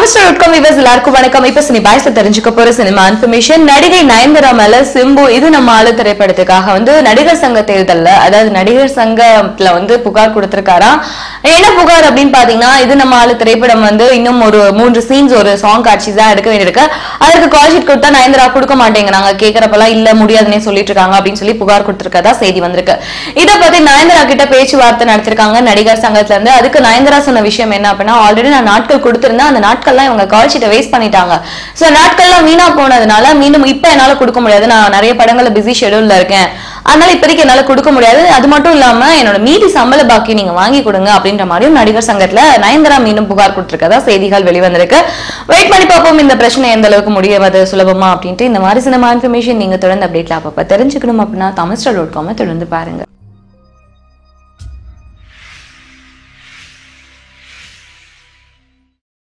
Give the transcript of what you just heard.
Tamil dot com viewers எல்லாருக்கும் வணக்கம் இப்ப சினி பாய்ஸ்ல தெரிஞ்சுக்க போற சினிமா இன்ஃபர்மேஷன் நடிகை நயன்தாரா மேல சிம்பு இது நம்ம ஆளு திரைப்படத்துக்காக வந்து நடிகர் சங்க தேர்தல்ல அதாவது நடிகர் சங்கத்துல வந்து புகார் கொடுத்திருக்காராம் என்ன புகார் அப்படின்னு பாத்தீங்கன்னா இது நம்ம ஆளு திரைப்படம் வந்து இன்னும் ஒரு மூன்று சீன்ஸ் ஒரு சாங் காட்சி தான் எடுக்க வேண்டியிருக்கு அதற்கு கால் ஷீட் கொடுத்தா நயன்தாரா கொடுக்க மாட்டேங்கிறாங்க கேக்குறப்பெல்லாம் இல்ல முடியாதுன்னே சொல்லிட்டு இருக்காங்க அப்படின்னு சொல்லி புகார் கொடுத்திருக்கதா செய்தி வந்திருக்கு இத பத்தி நயன்தாரா கிட்ட பேச்சுவார்த்தை நடத்திருக்காங்க நடிகர் சங்கத்துல இருந்து அதுக்கு நயன்தாரா சொன்ன விஷயம் என்ன அப்படின்னா ஆல்ரெடி நான் நாட்கள் கொடுத்திருந்தேன் அந்த நாட்கள்லாம் இவங்க கால் ஷீட்டை வேஸ்ட் பண்ணிட்டாங்க சோ நாட்கள்லாம் வீணா போனதுனால மீண்டும் இப்ப என்னால கொடுக்க முடியாது நான் நிறைய படங்கள்ல பிஸி ஷெடியூல்ல இருக்கேன் அதனால இப்போதைக்கு என்னால கொடுக்க முடியாது அது மட்டும் இல்லாம என்னோட மீதி சம்பள பாக்கி நீங்க வாங்கி கொடுங்க அப்படின்ற மாதிரியும் நடிகர் சங்கத்துல நயன்தாரா மீண்டும் புகார் கொடுத்திருக்கதா செய்திகள் வெளிவந்திருக்கு வெயிட் பண்ணி பார்ப்போம் இந்த பிரச்சனை எந்த அளவுக்கு முடியாது சுலபமா அப்படின்ட்டு இந்த மாதிரி சினிமா இன்ஃபர்மேஷன் நீங்க தொடர்ந்து அப்டேட்ல அப்பப்ப தெரிஞ்சுக்கணும் அப்படின்னா தமிழ்ஸ்டார் டாட் காம தொடர்ந்து பாருங்க